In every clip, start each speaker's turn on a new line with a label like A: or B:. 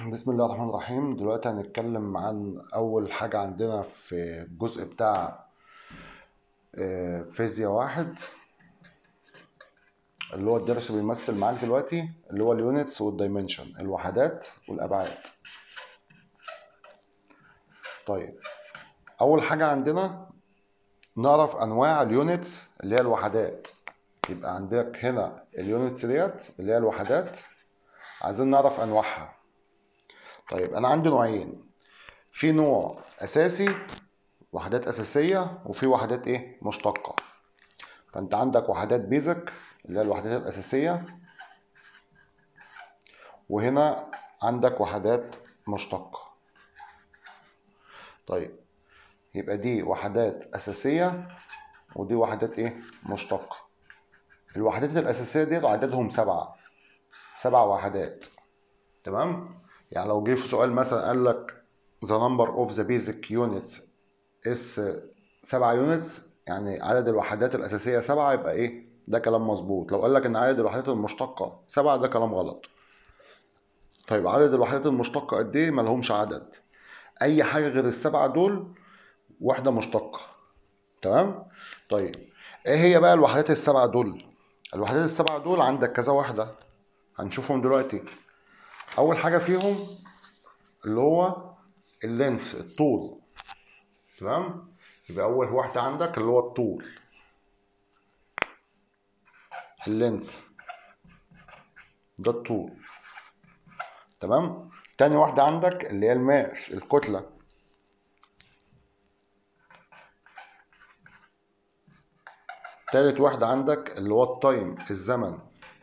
A: بسم الله الرحمن الرحيم دلوقتي هنتكلم عن أول حاجة عندنا في الجزء بتاع آه، فيزياء واحد اللي هو الدرس اللي بيمثل معاك دلوقتي اللي هو اليونتس والدايمنشن الوحدات والأبعاد طيب أول حاجة عندنا نعرف أنواع اليونتس اللي هي الوحدات يبقى عندك هنا اليونتس ديت اللي هي الوحدات عايزين نعرف أنواعها طيب انا عندي نوعين في نوع اساسي وحدات اساسيه وفي وحدات ايه مشتقه فانت عندك وحدات بيزك اللي هي الوحدات الاساسيه وهنا عندك وحدات مشتقه طيب يبقى دي وحدات اساسيه ودي وحدات ايه مشتقه الوحدات الاساسيه ديت عددهم سبعه سبع وحدات تمام يعني لو جه في سؤال مثلا قال لك the number of the basic units is 7 units يعني عدد الوحدات الأساسية سبعة يبقى إيه؟ ده كلام مظبوط لو قال لك إن عدد الوحدات المشتقة سبعة ده كلام غلط طيب عدد الوحدات المشتقة قد إيه؟ ملهمش عدد أي حاجة غير السبعة دول وحدة مشتقة تمام؟ طيب إيه هي بقى الوحدات السبعة دول؟ الوحدات السبعة دول عندك كذا وحدة هنشوفهم دلوقتي اول حاجه فيهم اللي هو اللينس الطول تمام يبقى اول واحده عندك اللي هو الطول اللينس ده الطول تمام تاني واحده عندك اللي هي الماس الكتله تالت واحده عندك اللي هو التايم الزمن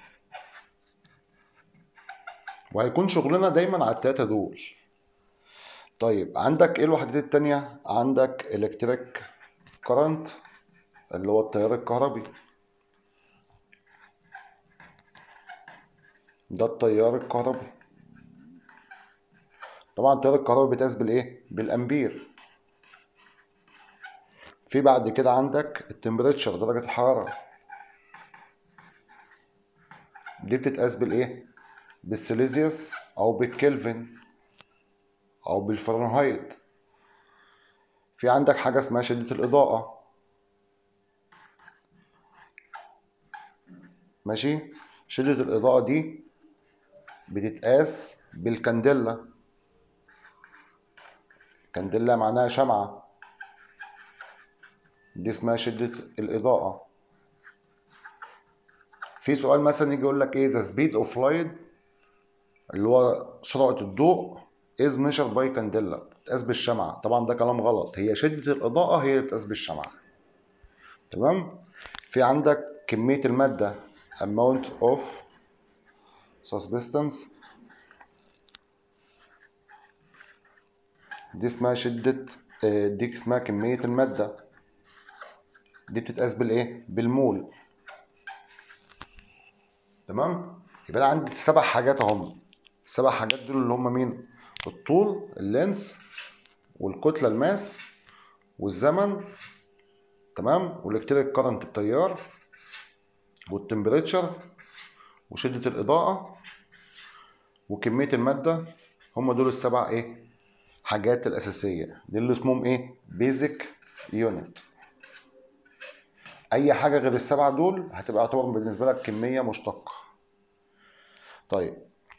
A: وهيكون شغلنا دايما على التلاتة دول طيب عندك ايه الوحدات التانية عندك الكتريك كارنت اللي هو التيار الكهربي ده التيار الكهربي طبعا التيار الكهربي بيتقاس بالايه بالامبير في بعد كده عندك التمبريتشر درجة الحرارة دي بتتقاس بالايه بالسيليزيوس او بالكلفن او بالفahrenheit في عندك حاجه اسمها شده الاضاءه ماشي شده الاضاءه دي بتتقاس بالكنديلا كنديلا معناها شمعه دي اسمها شده الاضاءه في سؤال مثلا يجي يقول لك ايه the speed of light اللي هو سرعة الضوء is measured by candela بتقاس بالشمعة طبعا ده كلام غلط هي شدة الإضاءة هي اللي بتقاس بالشمعة تمام في عندك كمية المادة amount of substance دي اسمها شدة دي اسمها كمية المادة دي بتتقاس بالايه بالمول تمام يبقى انا عندي سبع حاجات اهم السبع حاجات دول اللي هم مين الطول اللينس والكتله الماس والزمن تمام والالكتريك كارنت التيار والتمبريتشر وشده الاضاءه وكميه الماده هم دول السبع ايه حاجات الاساسيه دي اللي اسمهم ايه بيزك يونت اي حاجه غير السبعه دول هتبقى يعتبر بالنسبه لك كميه مشتقه طيب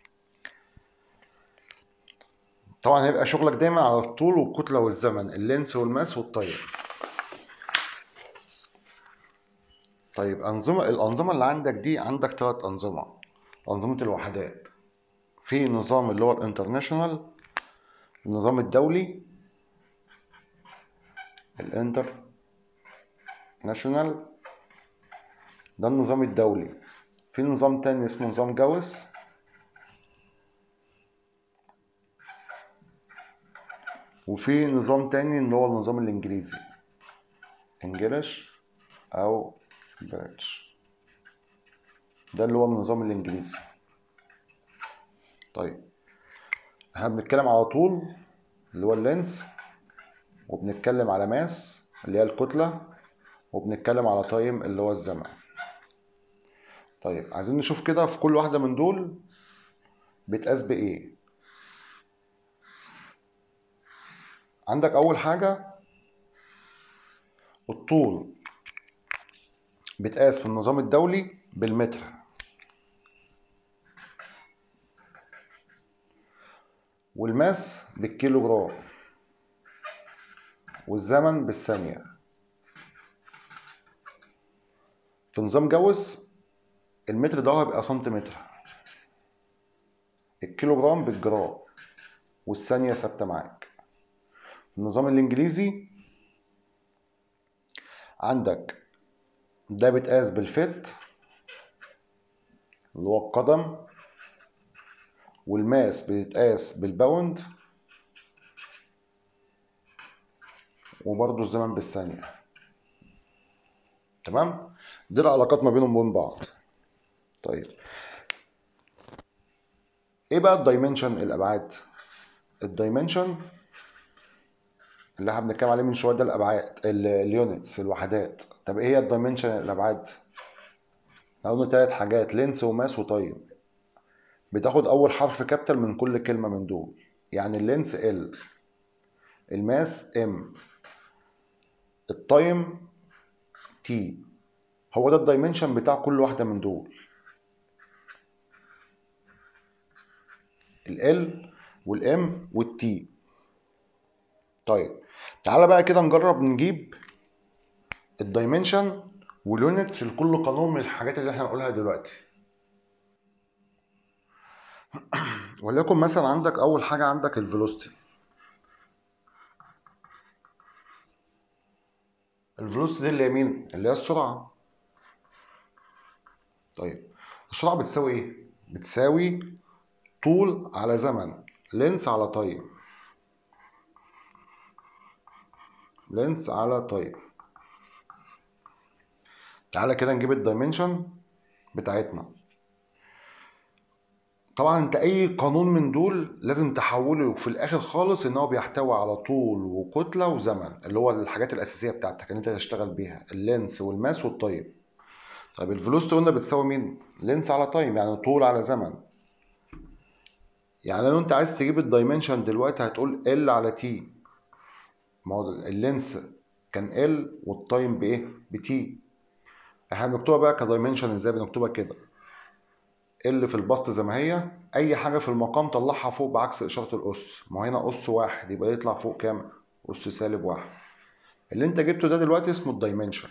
A: طبعا هيبقى شغلك دايما على الطول والكتله والزمن اللينس والماس والتيار طيب أنظمة الأنظمة اللي عندك دي عندك ثلاث أنظمة أنظمة الوحدات في نظام اللي هو الانترناشونال النظام الدولي الانتر ناشونال ده النظام الدولي في نظام تاني اسمه نظام جاوس وفي نظام تاني اللي هو النظام الانجليزي انجلش او بريتش ده اللي هو النظام الانجليزي طيب احنا بنتكلم على طول اللي هو اللينس وبنتكلم على ماس اللي هي الكتلة وبنتكلم على تايم اللي هو الزمن طيب عايزين نشوف كده في كل واحدة من دول بتقاس بإيه عندك اول حاجه الطول بيتقاس في النظام الدولي بالمتر والماس بالكيلو جرام والزمن بالثانية في نظام جوس المتر ده هيبقى سنتيمتر الكيلو جرام بالجرام والثانية ثابتة معاك في النظام الإنجليزي عندك ده بيتقاس بالفت اللي هو القدم والماس بيتقاس بالباوند وبرضه الزمن بالثانية تمام دي العلاقات ما بينهم وبين بعض طيب ايه بقى الدايمنشن الابعاد الدايمنشن اللي احنا بنتكلم عليه من شويه ده الابعاد اليونتس الوحدات طب ايه هي الدايمنشن الابعاد قلنا ثلاث حاجات لينس وماس وتايم بتاخد اول حرف كابيتال من كل كلمه من دول يعني اللينس ال الماس ام التايم تي هو ده الدايمنشن بتاع كل واحده من دول ال والام والتي طيب تعالى بقى كده نجرب نجيب الدايمنشن واليونت في كل قانون من الحاجات اللي احنا هنقولها دلوقتي وليكن مثلا عندك اول حاجه عندك الفيلوسيتي الفيلوسيتي دي اللي هي مين اللي هي السرعه طيب السرعه بتساوي ايه بتساوي طول على زمن لينس على تايم لينس على تايم تعالى كده نجيب الدايمنشن بتاعتنا طبعا انت اي قانون من دول لازم تحوله في الاخر خالص ان هو بيحتوي على طول وكتله وزمن اللي هو الحاجات الاساسيه بتاعتك ان انت تشتغل بيها اللينس والماس والتايم طيب الفيلوسيتي قلنا بتساوي مين لينس على تايم يعني طول على زمن يعني لو انت عايز تجيب الدايمنشن دلوقتي هتقول ال على تي ما هو اللينس كان ال والتايم بايه بتي احنا بنكتبها بقى كدايمنشن ازاي بنكتبها كده ال في البسط زي ما هي اي حاجه في المقام طلعها فوق بعكس اشاره الاس ما هو هنا اس واحد يبقى يطلع فوق كام اس سالب واحد اللي انت جبته ده دلوقتي اسمه الدايمنشن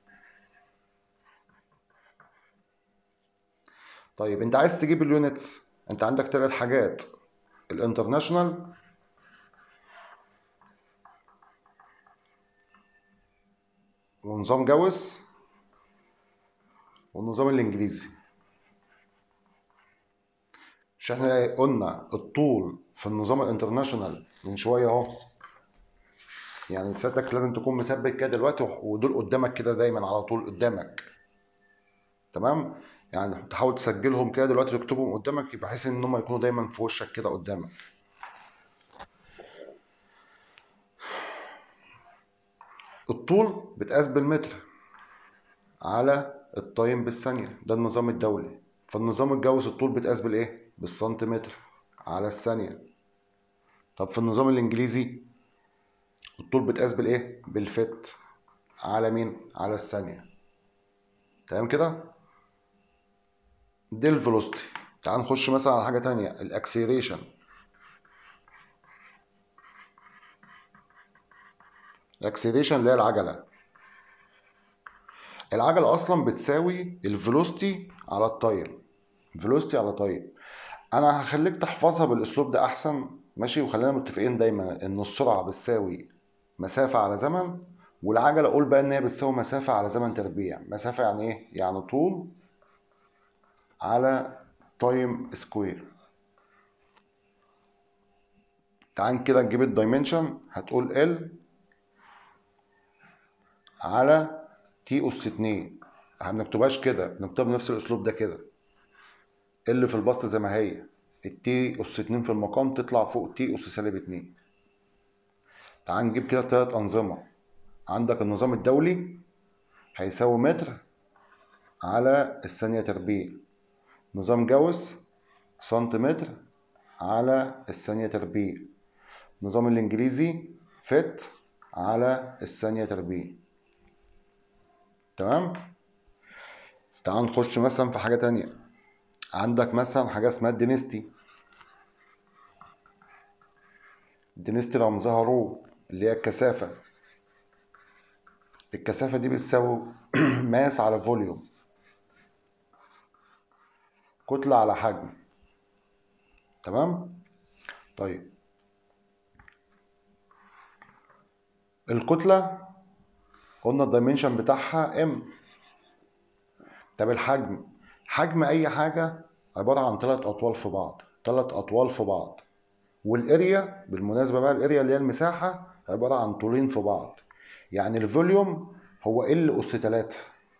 A: طيب انت عايز تجيب اليونتس انت عندك ثلاث حاجات الانترناشونال ونظام جوس والنظام الانجليزي مش احنا قلنا الطول في النظام الانترناشونال من شويه اهو يعني سيادتك لازم تكون مثبت كده دلوقتي ودول قدامك كده دايما على طول قدامك تمام يعني تحاول تسجلهم كده دلوقتي تكتبهم قدامك بحيث ان هم يكونوا دايما في وشك كده قدامك الطول بتقاس بالمتر على التايم بالثانية ده النظام الدولي فالنظام الجوز الطول بتقاس بالايه بالسنتيمتر على الثانية طب في النظام الانجليزي الطول بتقاس بالايه بالفت على مين على الثانية تمام كده دي الفيلوسيتي تعال نخش مثلا على حاجة تانية الاكسيريشن الاكسيريشن اللي هي العجلة العجلة أصلا بتساوي الفيلوسيتي على التايم فيلوسيتي على تايم أنا هخليك تحفظها بالأسلوب ده أحسن ماشي وخلينا متفقين دايما إن السرعة بتساوي مسافة على زمن والعجلة قول بقى إن هي بتساوي مسافة على زمن تربيع مسافة يعني إيه؟ يعني طول على تايم سكوير تعال كده نجيب الدايمنشن هتقول ال على تي اس 2 احنا ما بنكتبهاش كده بنكتبها بنفس الاسلوب ده كده ال في البسط زي ما هي التي اس 2 في المقام تطلع فوق تي اس سالب 2 تعال نجيب كده تلات انظمه عندك النظام الدولي هيساوي متر على الثانيه تربيع نظام جوس سنتيمتر على الثانيه تربيع النظام الانجليزي فت على الثانية تربيع تمام تعال نخش مثلا في حاجة تانية عندك مثلا حاجة اسمها الدينستي الدينستي رمزها رو اللي هي الكثافة الكثافة دي بتساوي ماس على فوليوم كتلة على حجم تمام طيب الكتلة قلنا الدايمنشن بتاعها ام طب الحجم حجم اي حاجة عبارة عن ثلاث اطوال في بعض ثلاث اطوال في بعض والاريا بالمناسبة بقى الاريا اللي هي المساحة عبارة عن طولين في بعض يعني الفوليوم هو ال اس 3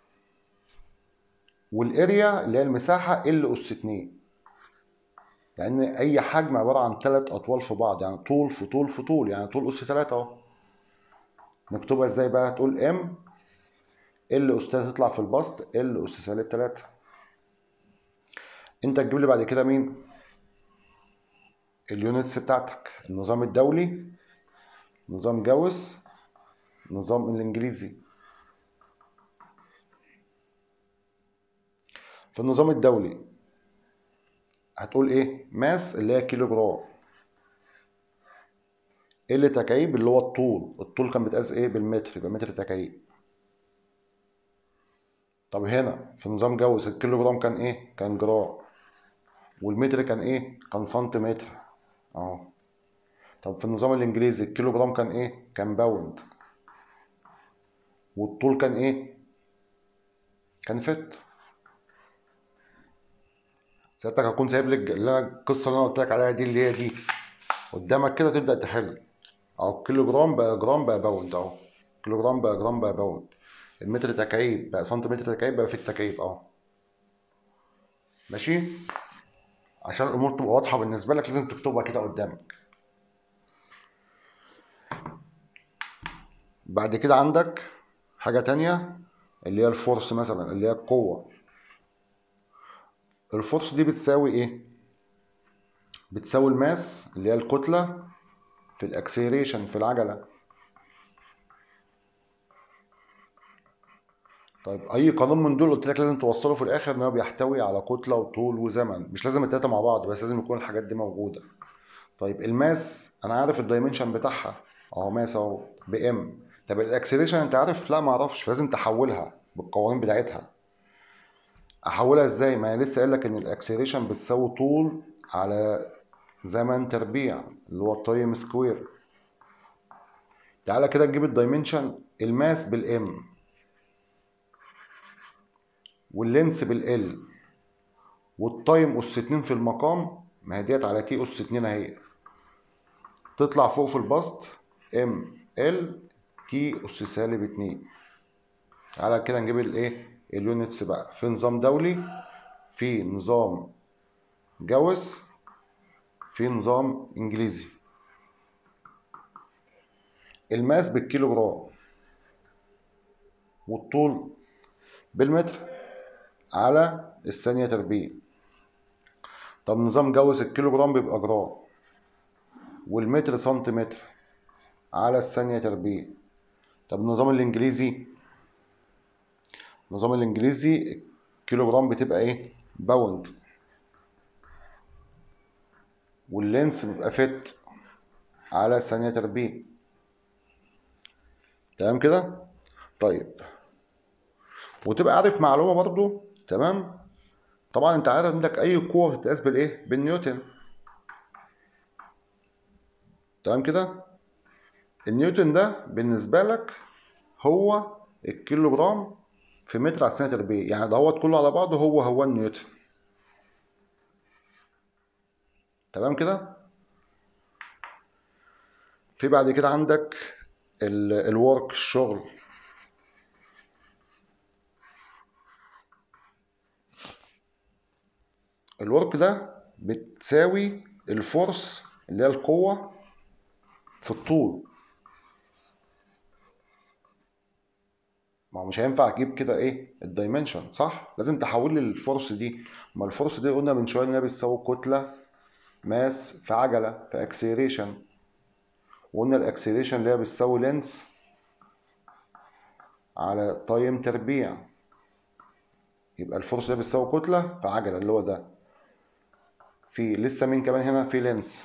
A: والاريا اللي هي المساحة ال اس 2 لان اي حجم عبارة عن ثلاث اطوال في بعض يعني طول في طول في طول يعني طول اس 3 اهو نكتبها ازاي بقى تقول ام ال اس 3 تطلع في البسط ال اس سالب 3 انت تجيب لي بعد كده مين اليونتس بتاعتك النظام الدولي نظام جوس النظام الانجليزي في النظام الدولي هتقول ايه ماس اللي هي كيلو جرام ال تكعيب اللي هو الطول الطول كان بيتقاس ايه بالمتر يبقى متر تكعيب طب هنا في نظام جوز الكيلو جرام كان ايه كان جرام والمتر كان ايه كان سنتيمتر اهو طب في النظام الانجليزي الكيلو جرام كان ايه كان باوند والطول كان ايه كان فت ساعتك هكون سايب لك اللي انا القصه اللي انا قلت لك عليها دي اللي هي دي قدامك كده تبدا تحل اهو كيلو جرام بقى جرام بقى باوند اهو كيلو جرام بقى جرام بقى باوند المتر تكعيب بقى سنتيمتر تكعيب بقى في التكعيب اهو ماشي عشان الامور تبقى واضحه بالنسبه لك لازم تكتبها كده قدامك بعد كده عندك حاجه تانية اللي هي الفورس مثلا اللي هي القوه الفورس دي بتساوي ايه بتساوي الماس اللي هي الكتله في الاكسيريشن في العجله طيب اي قانون من دول قلت لك لازم توصله في الاخر ان هو بيحتوي على كتله وطول وزمن مش لازم التلاته مع بعض بس لازم يكون الحاجات دي موجوده طيب الماس انا عارف الدايمنشن بتاعها اهو ماس اهو بام طب الاكسلريشن انت عارف لا ما اعرفش لازم تحولها بالقوانين بتاعتها احولها ازاي ما انا لسه قايل لك ان الاكسلريشن بتساوي طول على زمن تربيع اللي هو التايم سكوير تعالى كده نجيب الدايمنشن الماس بالام واللينس بالال والتايم اس 2 في المقام ما هي ديت على تي اس 2 اهي تطلع فوق في البسط ام ال تي اس سالب 2 تعالى كده نجيب الايه اليونتس بقى في نظام دولي في نظام جوس في نظام انجليزي الماس بالكيلو جرام والطول بالمتر على الثانية تربيع طب نظام جوز الكيلو جرام بيبقى جرام والمتر سنتيمتر على الثانية تربيع طب النظام الانجليزي النظام الانجليزي كيلو جرام بتبقى ايه باوند واللينس بيبقى فت على ثانية تربيع تمام كده طيب وتبقى عارف معلومة برضو تمام طبعا انت عارف عندك اي قوة بتتقاس بالايه بالنيوتن تمام كده النيوتن ده بالنسبة لك هو الكيلو جرام في متر على الثانية تربيع يعني دوت كله على بعضه هو هو النيوتن تمام كده في بعد كده عندك الورك الشغل الورك ده بتساوي الفورس اللي هي القوة في الطول ما هو مش هينفع اجيب كده ايه الدايمنشن صح لازم تحول لي الفورس دي ما الفورس دي قلنا من شويه ان هي بتساوي كتله ماس في عجله في اكسيريشن وقلنا الاكسلريشن اللي هي بتساوي لينس على تايم تربيع يبقى الفورس ده بتساوي كتلة في عجلة اللي هو ده في لسه مين كمان هنا في لينس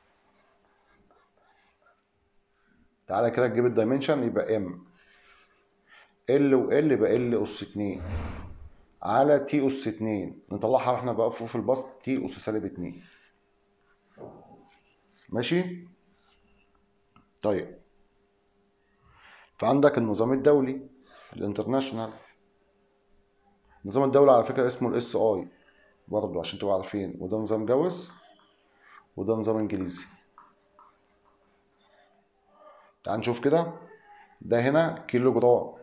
A: تعالى كده تجيب الدايمنشن يبقى ام ال و ال يبقى ال اس 2 على تي اس 2 نطلعها واحنا بقى فوق في البسط تي اس سالب 2 ماشي طيب فعندك النظام الدولي الانترناشونال النظام الدولي على فكرة اسمه الاس اي برضه عشان تبقوا عارفين وده نظام جوس وده نظام انجليزي تعال نشوف كده ده هنا كيلو جرام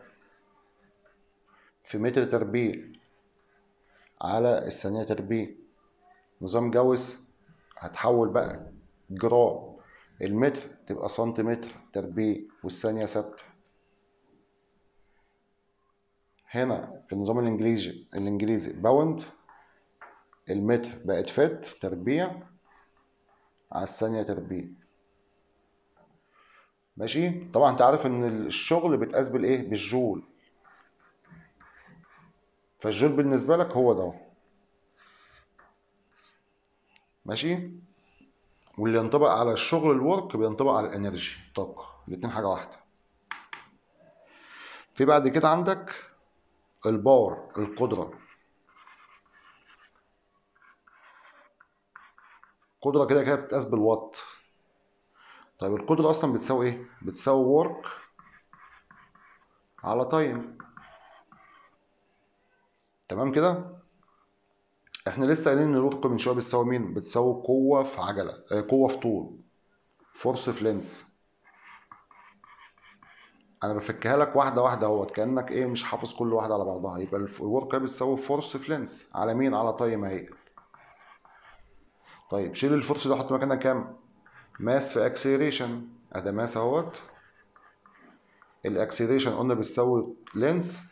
A: في متر تربيع على الثانية تربيع نظام جوس هتحول بقى جرام المتر تبقى سنتيمتر تربيع والثانية ثابتة هنا في النظام الانجليزي الانجليزي باوند المتر بقت فت تربيع على الثانية تربيع ماشي طبعا انت عارف ان الشغل بيتقاس بالايه بالجول فالجول بالنسبة لك هو ده ماشي واللي ينطبق على الشغل الورك بينطبق على الانرجي الطاقة الاتنين حاجة واحدة في بعد كده عندك الباور القدرة قدرة كده كده بتتقاس بالوات طيب القدرة أصلا بتساوي إيه؟ بتساوي ورك على تايم تمام كده؟ احنا لسه قايلين ان الورك من شويه بتساوي مين؟ بتساوي قوة في عجلة آه قوة في طول فورس في لينس انا بفكها لك واحدة واحدة اهوت كأنك ايه مش حافظ كل واحدة على بعضها يبقى الورك بتساوي فورس في لينس على مين؟ على تايم اهي طيب شيل الفورس ده حط مكانها كام؟ ماس في اكسلريشن ادي ماس اهوت الاكسلريشن قلنا بتساوي لينس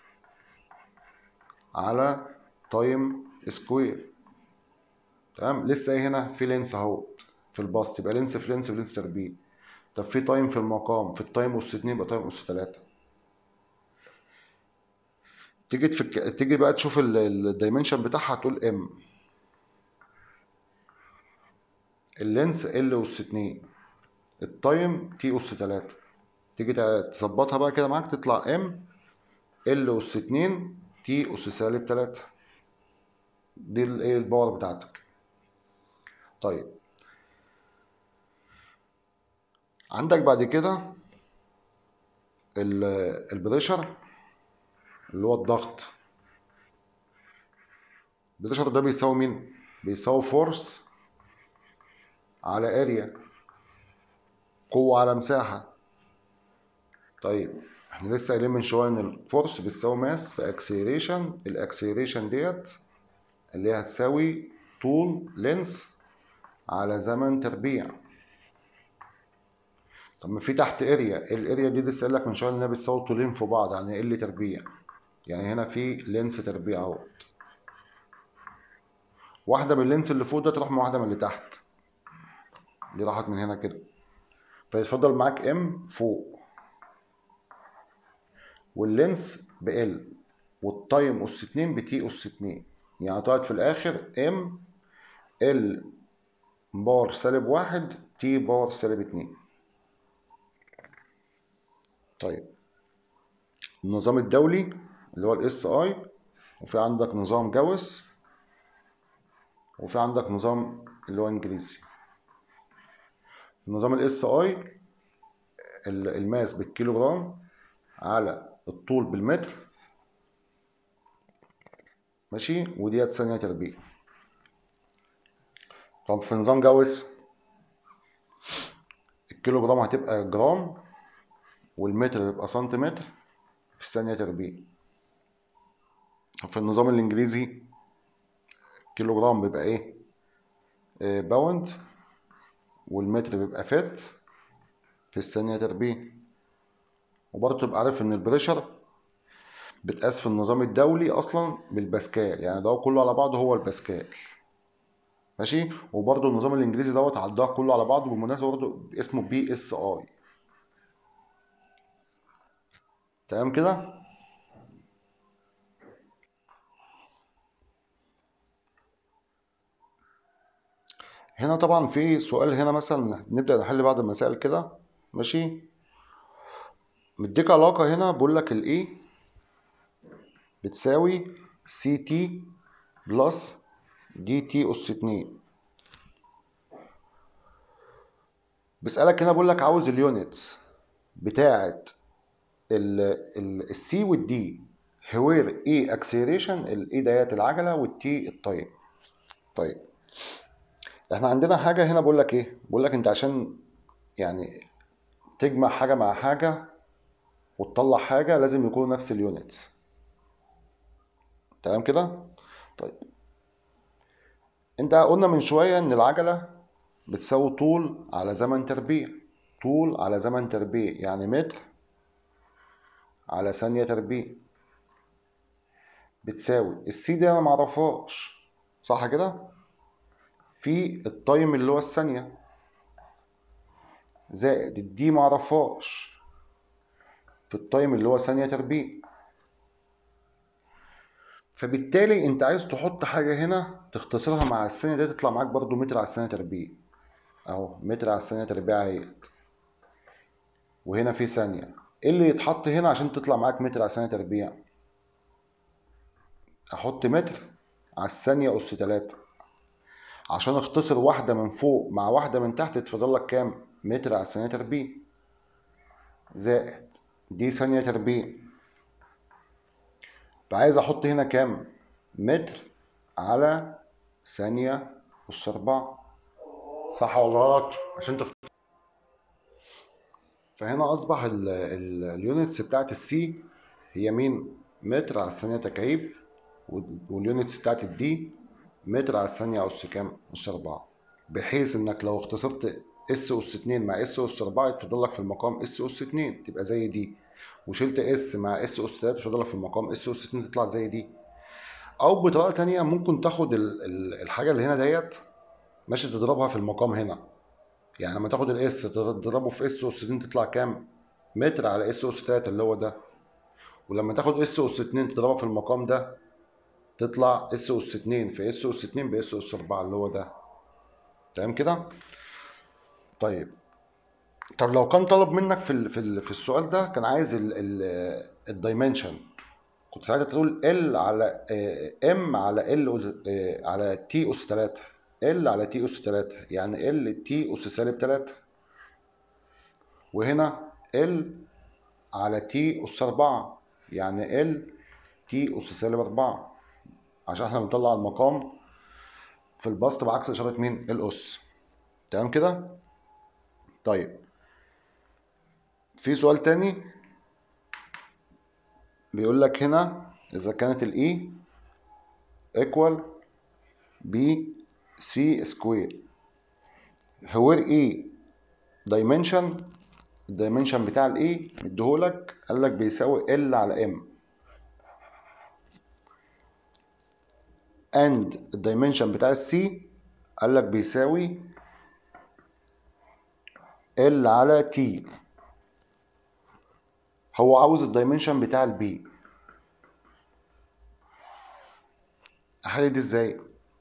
A: على تايم سكوير تمام لسه ايه هنا في لينس اهوت في الباص يبقى لينس في لينس في لينس تربيع طب في تايم في المقام في التايم اس 2 يبقى تايم اس 3 تيجي تفك... تيجي بقى تشوف الدايمنشن بتاعها تقول ام اللينس ال اس 2 التايم تي اس 3 تيجي تظبطها بقى كده معاك تطلع ام ال اس 2 تي اس سالب 3 دي الايه الباور بتاعتك طيب عندك بعد كده البريشر اللي هو الضغط البريشر ده بيساوي مين بيساوي فورس على اريا قوة على مساحة طيب احنا لسه قايلين من شوية ان الفورس بتساوي ماس في اكسلريشن الاكسلريشن ديت اللي هي هتساوي طول لينس على زمن تربيع طب ما في تحت اريا الاريا دي لسه قايل لك من شويه انها بتساوي طولين في بعض يعني ال تربيع يعني هنا في لينس تربيع اهوت واحده من اللينس اللي فوق ده تروح مع واحده من اللي تحت دي راحت من هنا كده فيتفضل معاك ام فوق واللينس بال والتايم اس 2 بتي اس 2 يعني طلعت في الاخر ام ال بار سالب واحد تي بار سالب اتنين طيب النظام الدولي اللي هو الاس اي وفي عندك نظام جوس وفي عندك نظام اللي هو انجليزي نظام الاس اي الماس بالكيلو جرام على الطول بالمتر ماشي وديت ثانية تربيع طب في نظام جوس الكيلو جرام هتبقى جرام والمتر يبقى سنتيمتر في الثانية تربيع في النظام الإنجليزي كيلو جرام بيبقى إيه آه باوند والمتر بيبقى فت في الثانية تربيع وبرضه تبقى عارف إن البريشر بتقاس في النظام الدولي أصلا بالباسكال يعني ده كله على بعضه هو الباسكال ماشي وبرده النظام الانجليزي دوت عداه كله على بعضه بالمناسبه برده اسمه بي اس اي تمام كده هنا طبعا في سؤال هنا مثلا نبدأ نحل بعض المسائل كده ماشي مديك علاقة هنا بقول لك الايه بتساوي سي تي بلس دي تي أس اتنين بيسألك هنا بقول لك عاوز اليونتس بتاعة السي والدي هوير اي اكسيريشن الاي ديت العجلة والتي الطيب طيب احنا عندنا حاجة هنا بقول لك ايه بقول لك انت عشان يعني تجمع حاجة مع حاجة وتطلع حاجة لازم يكونوا نفس اليونتس تمام كده طيب انت قلنا من شوية ان العجلة بتساوي طول على زمن تربيع طول على زمن تربيع يعني متر على ثانية تربيع بتساوي السي دي انا معرفهاش صح كده في التايم اللي هو الثانية زائد الدي معرفهاش في التايم اللي هو ثانية تربيع فبالتالي انت عايز تحط حاجة هنا تختصرها مع الثانية دي تطلع معاك برضو متر على الثانية تربيع اهو متر على الثانية تربيع اهيت وهنا في ثانية ايه اللي يتحط هنا عشان تطلع معاك متر على الثانية تربيع احط متر على الثانية أس تلاتة عشان اختصر واحدة من فوق مع واحدة من تحت يتفضل لك كام؟ متر على الثانية تربيع زائد دي ثانية تربيع فعايز احط هنا كام؟ متر على ثانية أس أربعة صح ولا غلط؟ عشان تختصر فهنا أصبح اليونتس بتاعت السي هي مين؟ متر على الثانية تكعيب واليونتس بتاعت الدي متر على الثانية أس كام؟ أس أربعة بحيث إنك لو اختصرت اس أس اتنين مع اس أس أربعة يتفضل لك في المقام اس أس اتنين تبقى زي دي وشلت اس مع اس أس تلاتة يتفضل لك في المقام اس أس اتنين تطلع زي دي أو بطريقة تانية ممكن تاخد الحاجة اللي هنا ديت ماشي تضربها في المقام هنا يعني لما تاخد الاس تضربه في اس أس اتنين تطلع كام؟ متر على اس أس تلاتة اللي هو ده ولما تاخد اس أس اتنين تضربها في المقام ده تطلع اس اس 2 في اس اس 2 باس اس 4 اللي هو ده تمام كده طيب طب لو كان طلب منك في ال في, ال في السؤال ده كان عايز الدايمنشن كنت ساعتها تقول ال على ام على ال على تي اس 3 ال على تي اس 3 يعني ال تي اس سالب 3 وهنا ال على تي اس 4 يعني ال تي اس سالب 4 عشان احنا بنطلع المقام في البسط بعكس اشاره مين الاس تمام كده طيب في سؤال تاني بيقول لك هنا اذا كانت الاي ايكوال بي سي سكوير هوير اي دايمنشن الدايمنشن بتاع الاي مديهولك قال لك بيساوي ال على ام and الدايمنشن بتاع السي قال لك بيساوي ال على تي هو عاوز الدايمنشن بتاع البي احل دي ازاي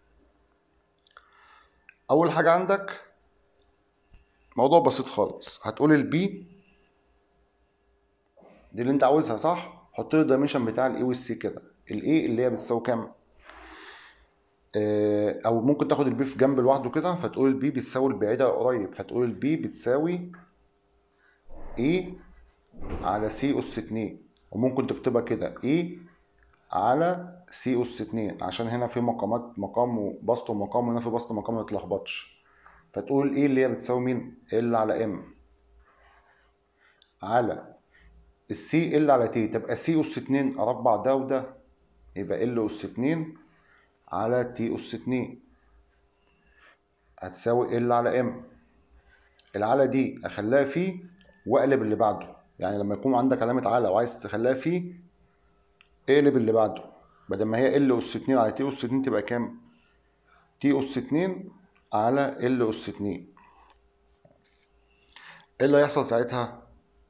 A: اول حاجه عندك موضوع بسيط خالص هتقول البي دي اللي انت عاوزها صح حط لي الدايمنشن بتاع الاي والسي كده الاي اللي هي بتساوي كام او ممكن تاخد البي في جنب لوحده كده فتقول البي بتساوي البعيده قريب فتقول البي بتساوي اي على سي اس 2 وممكن تكتبها كده اي على سي اس 2 عشان هنا في مقامات مقام بسط ومقام وهنا في بسط مقام ما يتلخبطش فتقول ايه اللي هي بتساوي مين ال على ام على السي ال على تي تبقى سي اس 2 اربع ده وده يبقى ال اس 2 على تي أس 2 هتساوي ال على ام العلى دي اخليها فيه واقلب اللي بعده يعني لما يكون عندك علامة على وعايز تخليها فيه اقلب اللي بعده بدل ما هي ال أس 2 على تي أس 2 تبقى كام؟ تي اس 2 على ال اس 2 ايه اللي هيحصل ساعتها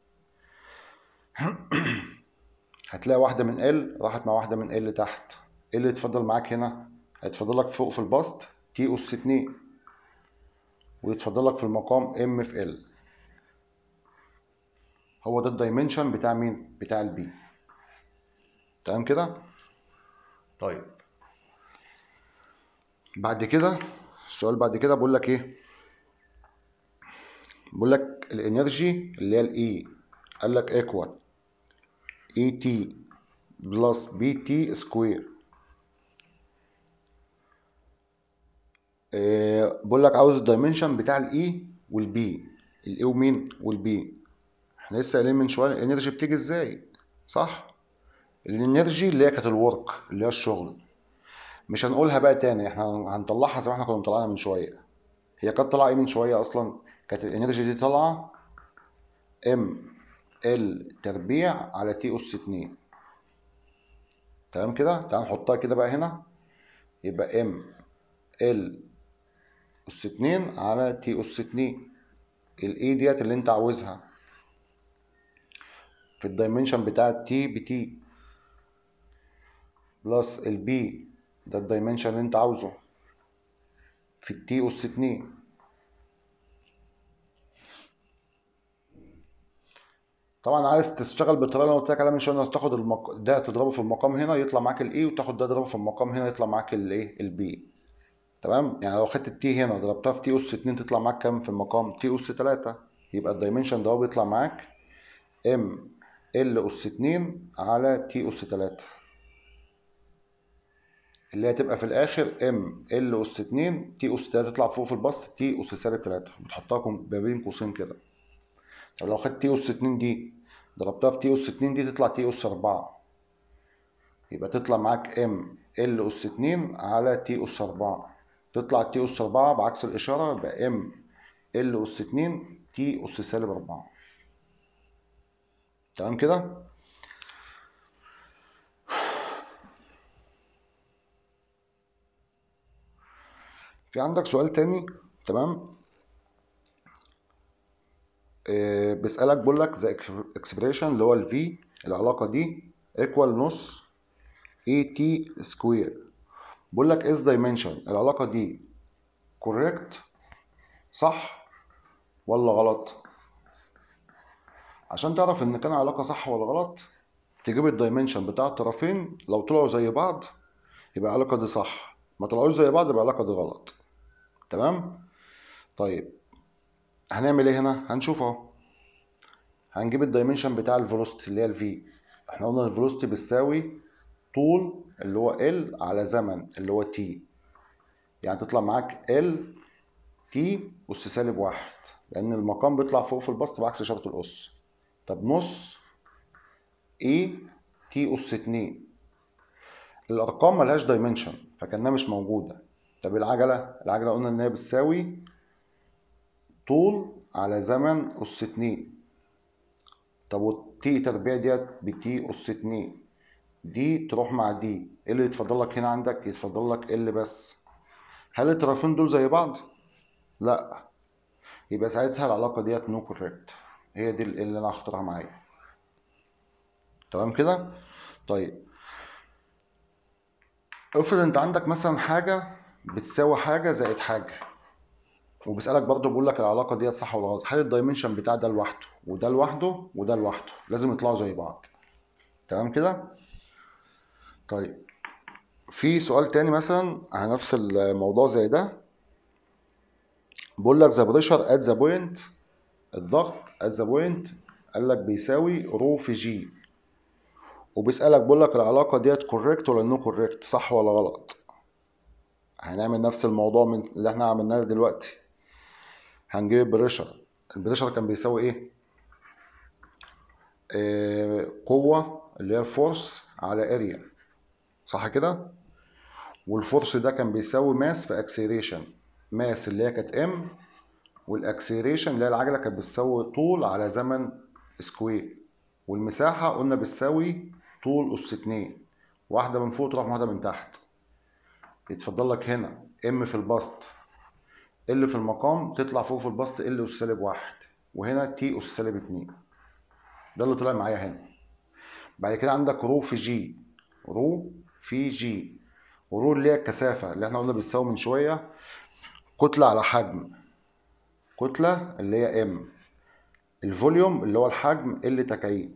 A: هتلاقي واحدة من ال راحت مع واحدة من ال تحت ايه اللي يتفضل معاك هنا هيتفضل لك فوق في البسط تي اس 2 ويتفضل لك في المقام ام في ال هو ده الدايمنشن بتاع مين بتاع البي تمام كده طيب بعد كده السؤال بعد كده بقول لك ايه بقول لك الانرجي اللي هي الاي قال لك ايكوال اي تي بلس بي تي سكوير بقول لك عاوز الدايمنشن بتاع الاي والبي الاي ومين والبي احنا لسه قايلين من شويه الانرجي بتيجي ازاي صح الانرجي اللي هي كانت الورك اللي هي الشغل مش هنقولها بقى تاني احنا هنطلعها زي ما احنا كنا مطلعينها من شويه هي كانت طالعه ايه من شويه اصلا كانت الانرجي دي طالعه ام ال تربيع على تي اس 2 تمام كده تعال نحطها كده بقى هنا يبقى ام ال اس 2 على تي اس 2 الاي ديت اللي انت عاوزها في الدايمنشن بتاع تي بتي بلس البي ده الدايمنشن اللي انت عاوزه في التي اس 2 طبعا عايز تشتغل بالطريقه اللي انا قلت لك عليها من شويه انك تاخد المق... ده تضربه في المقام هنا يطلع معاك الاي وتاخد ده تضربه في المقام هنا يطلع معاك الايه البي تمام يعني لو خدت التي هنا ضربتها في تي اس 2 تطلع معاك كام في المقام تي اس 3 يبقى الدايمنشن ده هو بيطلع معاك ام ال اس 2 على تي اس 3 اللي هتبقى في الاخر ام ال اس 2 تي اس 3 تطلع فوق في البسط تي اس سالب 3 بتحطها ما بين قوسين كده طب لو خدت تي اس 2 دي ضربتها في تي اس 2 دي تطلع تي اس 4 يبقى تطلع معاك ام ال اس 2 على تي اس 4 تطلع تي اس 4 بعكس الاشاره يبقى ام ال اس 2 تي اس سالب 4 تمام كده في عندك سؤال تاني تمام آه بيسألك بيقول لك ذا اكسبريشن اللي هو الفي العلاقة دي ايكوال نص اي تي سكوير بيقول لك اس دايمنشن العلاقة دي كوريكت صح ولا غلط عشان تعرف ان كان علاقة صح ولا غلط تجيب الدايمنشن بتاع الطرفين لو طلعوا زي بعض يبقى العلاقة دي صح ما طلعوش زي بعض يبقى العلاقة دي غلط تمام طيب هنعمل ايه هنا هنشوف اهو هنجيب الدايمنشن بتاع الفيلوسيتي اللي هي الفي احنا قلنا الفيلوسيتي بتساوي طول اللي هو ال على زمن اللي هو تي يعني تطلع معاك ال تي اس سالب واحد لان المقام بيطلع فوق في البسط بعكس اشاره الاس طب نص اي تي اس 2 الارقام ملهاش دايمنشن فكانها مش موجوده طب العجله العجله قلنا ان هي بتساوي طول على زمن اس 2 طب والتي تربيع ديت بتي اس 2 دي تروح مع دي ايه اللي يتفضل لك هنا عندك يتفضل لك ال بس هل الطرفين دول زي بعض لا يبقى ساعتها العلاقه ديت نو كوريكت هي دي اللي انا هختارها معايا تمام كده طيب افرض انت عندك مثلا حاجه بتساوي حاجه زائد حاجه وبيسالك برضه بيقول لك العلاقه ديت صح ولا غلط هل الدايمنشن بتاع ده لوحده وده لوحده وده لوحده لازم يطلعوا زي بعض تمام كده طيب في سؤال تاني مثلا على نفس الموضوع زي ده بيقول لك ذا بريشر ات ذا بوينت الضغط ات ذا بوينت قال لك بيساوي رو في جي وبيسألك بيقول لك العلاقة ديت كوريكت ولا نو كوريكت صح ولا غلط هنعمل نفس الموضوع من اللي احنا عملناه دلوقتي هنجيب بريشر البريشر كان بيساوي ايه آه قوة اللي هي الفورس على اريا صح كده والفورس ده كان بيساوي ماس في اكسيريشن ماس اللي هي كانت ام والاكسيريشن اللي هي العجله كانت بتساوي طول على زمن سكوير والمساحه قلنا بتساوي طول اس 2 واحده من فوق تروح واحده من تحت يتفضل لك هنا ام في البسط ال في المقام تطلع فوق في البسط ال اس سالب واحد وهنا تي اس سالب اتنين ده اللي طلع معايا هنا بعد كده عندك رو في جي رو في جي ورو اللي هي الكثافة اللي احنا قلنا بتساوي من شوية كتلة على حجم كتلة اللي هي ام الفوليوم اللي هو الحجم ال تكعيب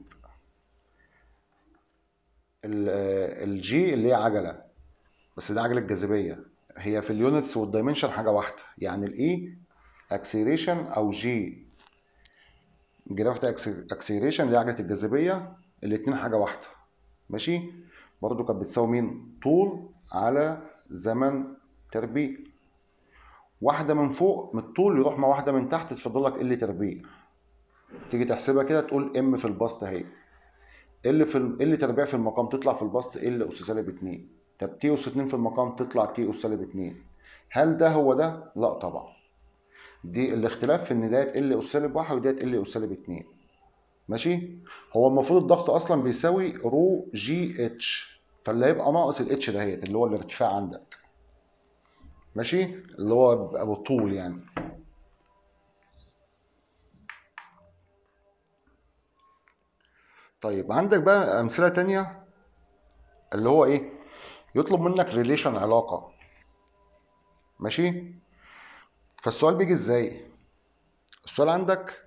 A: الجي اللي هي عجلة بس دي عجلة جاذبية هي في اليونتس والدايمنشن حاجة واحدة يعني الاي اكسيريشن او جي جرافيتي اكسيريشن اللي هي عجلة الجاذبية الاتنين حاجة واحدة ماشي برضو كانت بتساوي مين طول على زمن تربيع واحدة من فوق من الطول يروح مع واحدة من تحت تفضل لك ال تربيع تيجي تحسبها كده تقول ام في البسط اهي ال في ال تربيع في المقام تطلع في البسط ال اس سالب 2 طب تي اس 2 في المقام تطلع تي اس سالب 2 هل ده هو ده؟ لا طبعا دي الاختلاف في ان ديت ال اس سالب 1 وديت ال اس سالب 2 ماشي هو المفروض الضغط اصلا بيساوي رو جي اتش فاللي هيبقى ناقص الاتش دهيت اللي هو الارتفاع عندك ماشي اللي هو بيبقى بالطول يعني طيب عندك بقى امثله تانية اللي هو ايه يطلب منك ريليشن علاقه ماشي فالسؤال بيجي ازاي السؤال عندك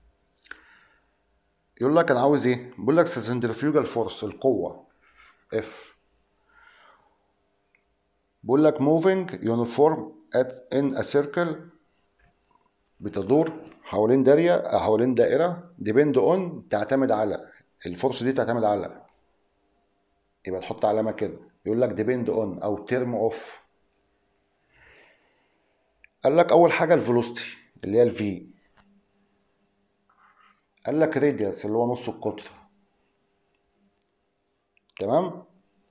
A: يقول لك انا عاوز ايه بيقول لك سنترفيوجال فورس القوه اف بيقول لك moving uniform at in a circle بتدور حوالين دايره حوالين دائره depend on تعتمد على الفورس دي تعتمد على يبقى تحط علامه كده يقول لك depend on او term of قال لك اول حاجه الفيلوسيتي اللي هي الفي قال لك راديوس اللي هو نص القطر تمام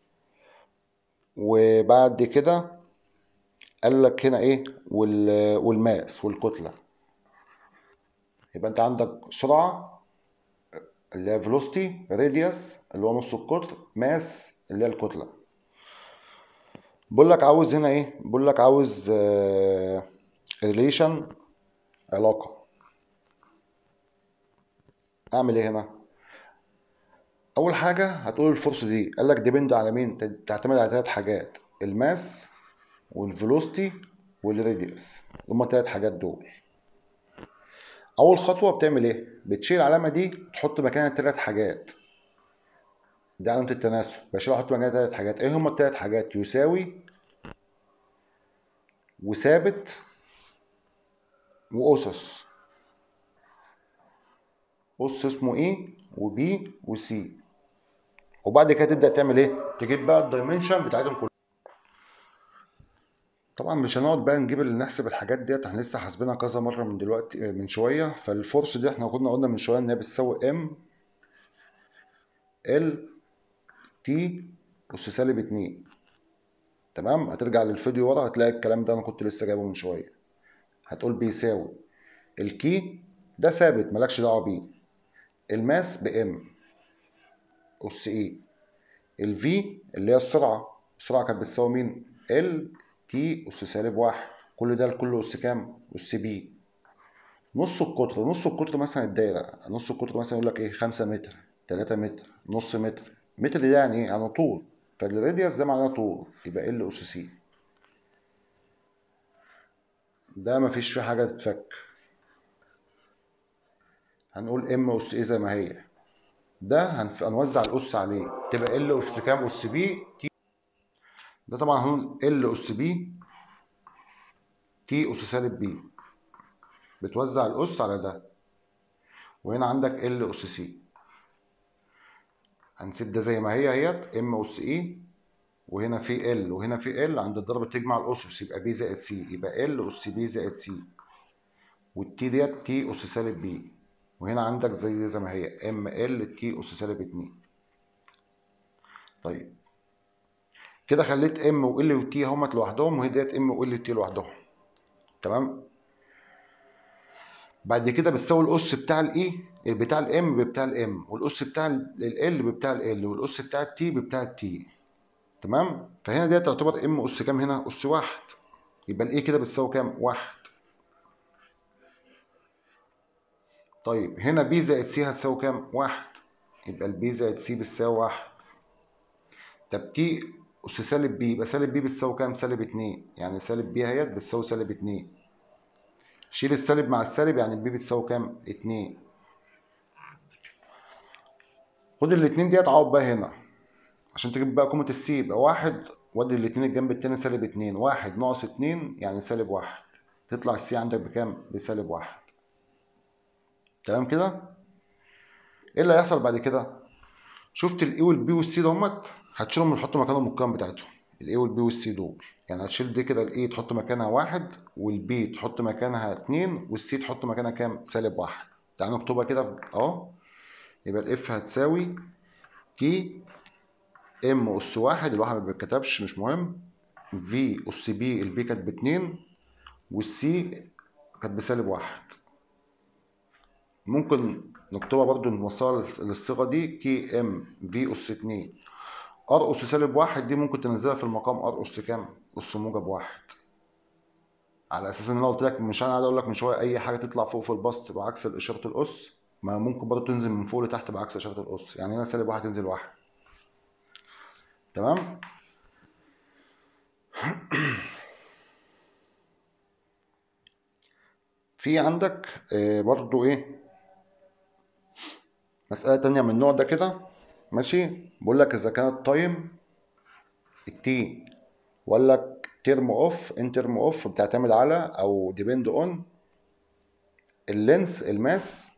A: وبعد كده قال لك هنا ايه وال والماس والكتله يبقى انت عندك سرعه اللي هي فيلوسيتي راديوس اللي هو نص القطر ماس اللي هي الكتله بقول لك عاوز هنا ايه بقول لك عاوز ريليشن علاقه اعمل ايه هنا اول حاجه هتقول الفورس دي قال لك ديبند على مين تعتمد على ثلاث حاجات الماس والفيلوسيتي والراديوس هما الثلاث حاجات دول اول خطوه بتعمل ايه بتشيل العلامه دي تحط مكانها ثلاث حاجات دي علامه التناسب بشيل احط مكانها ثلاث حاجات ايه هما الثلاث حاجات يساوي وثابت واسس أس اسمه ايه وبي وسي وبعد كده تبدا تعمل ايه تجيب بقى الدايمنشن بتاعتهم كلهم طبعا مش هنقعد بقى نجيب اللي نحسب الحاجات ديت احنا لسه حاسبينها كذا مره من دلوقتي من شويه فالفورس دي احنا كنا قلنا من شويه ان هي بتساوي ام ال تي اس سالب 2 تمام هترجع للفيديو ورا هتلاقي الكلام ده انا كنت لسه جايبه من شويه هتقول بيساوي الكي ده ثابت مالكش دعوه بيه الماس بام اس اي الفي اللي هي السرعه السرعه كانت بتساوي مين ال تي اس سالب واحد كل ده لكل اس كام اس بي نص القطر نص القطر مثلا الدايره نص القطر مثلا يقول لك ايه 5 متر 3 متر نص متر متر ده يعني ايه يعني طول فالراديوس ده معناه طول يبقى ال اس سي ده مفيش فيه حاجه تتفك هنقول ام اس ايه زي ما هي ده هنف... هنوزع الاس عليه تبقى ال اس كام اس بي تي ده طبعا هنقول ال اس بي تي اس سالب بي بتوزع الاس على ده وهنا عندك ال اس سي هنسيب ده زي ما هي اهيت ام اس اي وهنا في ال وهنا في ال عند الضرب تجمع الاسس يبقى بي زائد سي يبقى ال اس بي زائد سي والتي ديت تي اس سالب بي وهنا عندك زي زي ما هي ام ال تي اس سالب 2 طيب كده خليت ام وال وتي همت لوحدهم وهي ديت ام وال وتي لوحدهم تمام بعد كده بتساوي الاس بتاع الاي بتاع الام بتاع الام والاس بتاع ال بتاع ال والاس بتاع التي بتاع التي تمام فهنا ديت تعتبر ام اس كام هنا اس واحد يبقى الايه كده بتساوي كام واحد طيب هنا بي زائد سي هتساوي كام واحد يبقى البي زائد سي بتساوي واحد طب تي أس سالب بي يبقى سالب بي بتساوي كام سالب اتنين يعني سالب بي اهيت بتساوي سالب اتنين شيل السالب مع السالب يعني البي بتساوي كام اتنين خد الاتنين ديت عوض بقى هنا عشان تجيب بقى قيمة السي يبقى واحد ودي الاتنين الجنب التاني سالب اتنين واحد ناقص اتنين يعني سالب واحد تطلع السي عندك بكام؟ بسالب واحد تمام كده؟ ايه اللي هيحصل بعد كده؟ شفت الاي والبي والسي دهمت هتشيلهم وتحط مكانهم القيم بتاعتهم الاي والبي والسي دول يعني هتشيل دي كده الاي تحط مكانها واحد والبي تحط مكانها اتنين والسي تحط مكانها كام؟ سالب واحد تعالوا نكتبها كده اهو يبقى الاف هتساوي تي ام اس واحد الواحد ما بيتكتبش مش مهم في اس بي البي كانت باتنين والسي كانت بسالب واحد ممكن نكتبها برضو نوصلها للصيغه دي كي ام في اس اتنين ار اس سالب واحد دي ممكن تنزلها في المقام ار اس كام؟ اس موجب واحد على اساس ان انا قلت لك مش انا قاعد اقول لك من شويه اي حاجه تطلع فوق في البسط بعكس اشاره الاس ما ممكن برضه تنزل من فوق لتحت بعكس اشاره الاس يعني هنا سالب واحد تنزل واحد تمام في عندك آه، برضو ايه مسألة تانية من النوع ده كده ماشي بقول لك اذا كانت تايم التي ولا ترم اوف ان ترم اوف بتعتمد على او ديبند اون اللينس الماس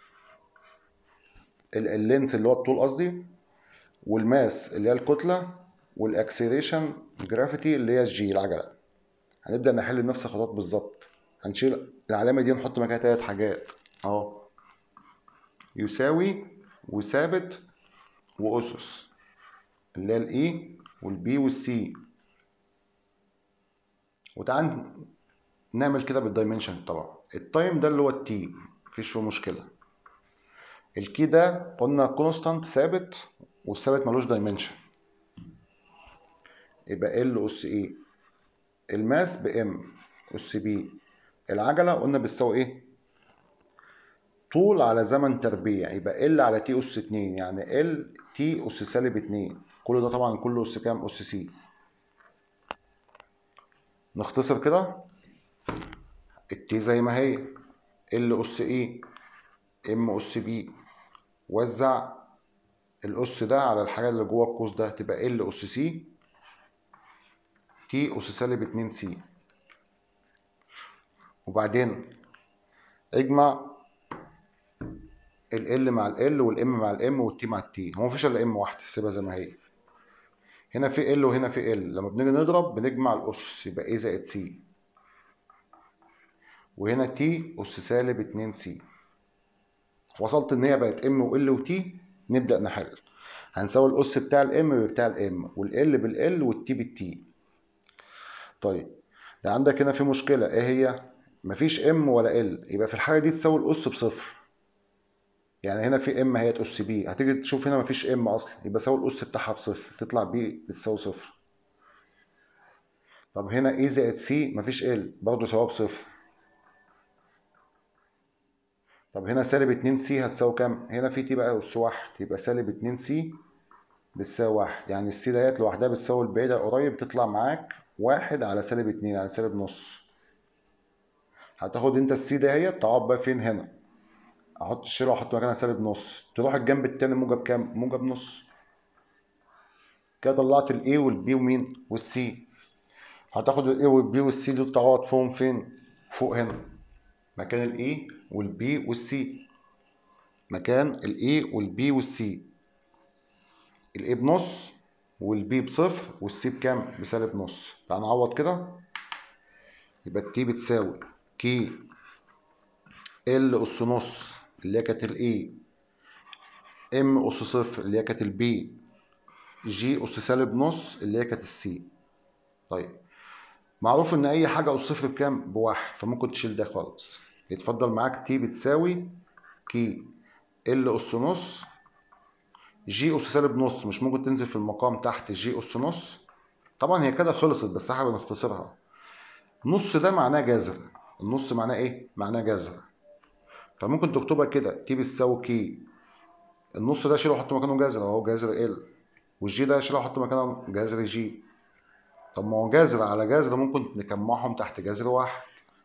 A: ال- اللينس اللي هو الطول قصدي والماس اللي هي الكتلة والاكسلريشن جرافيتي اللي هي الجي العجلة هنبدأ نحل نفس الخطوات بالظبط هنشيل العلامة دي نحط مكانها تلات حاجات اهو يساوي وثابت وأسس اللي هي الإي والبي والسي وتعال نعمل كده بالدايمنشن طبعا التايم ده اللي هو التي مفيش فيه مشكلة الكي ده قلنا كونستانت ثابت والثابت ملوش دايمنشن يبقى ال اس ايه الماس بام اس بي العجلة قلنا بتساوي ايه طول على زمن تربيع يبقى ال على تي اس 2 يعني ال تي اس سالب 2 كل ده طبعا كله اس كام اس سي نختصر كده التي زي ما هي ال اس اي ام اس بي وزع الاس ده على الحاجه اللي جوه القوس ده تبقى ال اس سي تي اس سالب 2 سي وبعدين اجمع ال ال مع ال ال والام مع الام والتي مع التي هو مفيش الا ام واحده سيبها زي ما هي هنا في ال وهنا في ال لما بنيجي نضرب بنجمع الاسس يبقى ايه زائد سي وهنا تي اس سالب 2 سي وصلت ان هي بقت ام وال وتي نبدا نحل هنساوي الاس بتاع الام بتاع الام والال بالال والتي بالتي طيب ده عندك هنا في مشكله ايه هي مفيش ام ولا ال يبقى في الحاله دي تساوي الاس بصفر يعني هنا في ام هي اس بي هتيجي تشوف هنا مفيش ام اصلا يبقى ساوي الاس بتاعها بصفر تطلع بي بتساوي صفر طب هنا اي زائد سي مفيش ال برضه سواها بصفر طب هنا سالب 2 سي هتساوي كام هنا في تي بقى اس واحد يبقى سالب 2 سي بتساوي واحد يعني السي ديت لوحدها بتساوي البعيدة قريب تطلع معاك واحد على سالب اتنين على سالب نص هتاخد انت السي دهيت تقعد بقى فين هنا احط الشيل واحط مكانها سالب نص تروح الجنب التاني موجب كام موجب نص كده طلعت الاي والبي ومين والسي هتاخد الاي والبي والسي دول تقعد فوقهم فين فوق هنا مكان الاي والبي والسي مكان الاي والبي والسي الاي بنص والبي بصفر والسي بكام بسالب نص تعال نعوض كده يبقى التي بتساوي كي ال اس نص اللي هي كانت الاي ام اس صفر اللي هي كانت البي جي اس سالب نص اللي هي كانت السي طيب معروف ان اي حاجه اس صفر بكام بواحد فممكن تشيل ده خالص يتفضل معاك تي بتساوي كي ال اس نص جي اس سالب نص مش ممكن تنزل في المقام تحت جي اس نص طبعا هي كده خلصت بس احنا بنختصرها نص ده معناه جذر النص معناه ايه معناه جذر فممكن تكتبها كده تي بتساوي كي النص ده شيله وحط مكانه جذر اهو جذر ال والجي ده شيله وحط مكانه جذر جي طب ما هو جذر على جذر ممكن نجمعهم تحت جذر واحد